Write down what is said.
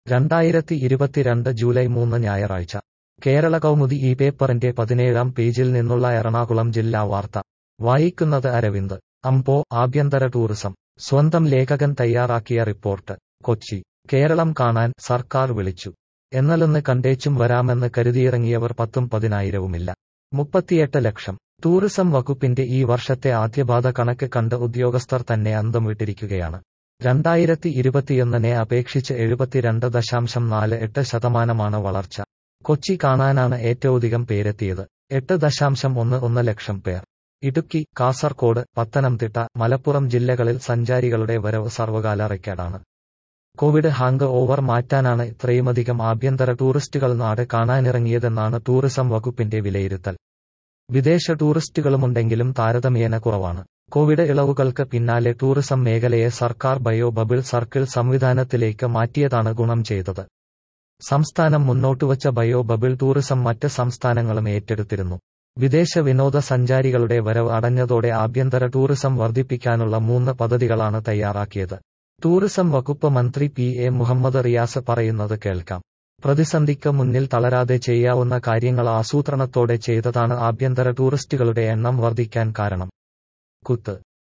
രണ്ടായിരത്തി ഇരുപത്തിരണ്ട് ജൂലൈ മൂന്ന് ഞായറാഴ്ച കേരള കൗമുദി ഈ പേപ്പറിന്റെ പതിനേഴാം പേജിൽ നിന്നുള്ള എറണാകുളം ജില്ലാ വാർത്ത വായിക്കുന്നത് അരവിന്ദ് അംപോ ആഭ്യന്തര ടൂറിസം സ്വന്തം ലേഖകൻ തയ്യാറാക്കിയ റിപ്പോർട്ട് കൊച്ചി കേരളം കാണാൻ സർക്കാർ വിളിച്ചു എന്നലൊന്ന് കണ്ടേച്ചും വരാമെന്ന് കരുതിയിറങ്ങിയവർ പത്തും പതിനായിരവുമില്ല മുപ്പത്തിയെട്ട് ലക്ഷം ടൂറിസം വകുപ്പിന്റെ ഈ വർഷത്തെ ആദ്യപാദ കണക്ക് കണ്ട് ഉദ്യോഗസ്ഥർ തന്നെ അന്തം വിട്ടിരിക്കുകയാണ് രണ്ടായിരത്തി ഇരുപത്തിയൊന്നിനെ അപേക്ഷിച്ച് എഴുപത്തിരണ്ട് ദശാംശം നാല് എട്ട് ശതമാനമാണ് വളർച്ച കൊച്ചി കാണാനാണ് ഏറ്റവുമധികം പേരെത്തിയത് എട്ട് ദശാംശം ഒന്ന് ഒന്ന് ലക്ഷം പേർ ഇടുക്കി കാസർകോട് പത്തനംതിട്ട മലപ്പുറം ജില്ലകളിൽ സഞ്ചാരികളുടെ വരവ് സർവകാല റെക്കോർഡാണ് കോവിഡ് ഹാങ്ക് ഓവർ മാറ്റാനാണ് ഇത്രയുമധികം ആഭ്യന്തര ടൂറിസ്റ്റുകൾ നാട് കാണാനിറങ്ങിയതെന്നാണ് ടൂറിസം വകുപ്പിന്റെ വിലയിരുത്തൽ വിദേശ ടൂറിസ്റ്റുകളുമുണ്ടെങ്കിലും താരതമ്യേന കുറവാണ് കോവിഡ് ഇളവുകൾക്ക് പിന്നാലെ ടൂറിസം മേഖലയെ സർക്കാർ ബയോ ബബിൾ സർക്കിൾ സംവിധാനത്തിലേക്ക് മാറ്റിയതാണ് ഗുണം ചെയ്തത് സംസ്ഥാനം മുന്നോട്ടുവച്ച ബയോ ബബിൾ ടൂറിസം മറ്റ് സംസ്ഥാനങ്ങളും ഏറ്റെടുത്തിരുന്നു വിദേശ വിനോദസഞ്ചാരികളുടെ വരവ് അടഞ്ഞതോടെ ആഭ്യന്തര ടൂറിസം വർദ്ധിപ്പിക്കാനുള്ള മൂന്ന് പദ്ധതികളാണ് തയ്യാറാക്കിയത് ടൂറിസം വകുപ്പ് മന്ത്രി പി എ മുഹമ്മദ് റിയാസ് പറയുന്നത് കേൾക്കാം പ്രതിസന്ധിക്ക് മുന്നിൽ തളരാതെ ചെയ്യാവുന്ന കാര്യങ്ങൾ ആസൂത്രണത്തോടെ ചെയ്തതാണ് ആഭ്യന്തര ടൂറിസ്റ്റുകളുടെ എണ്ണം വർദ്ധിക്കാൻ കാരണം കുത്ത്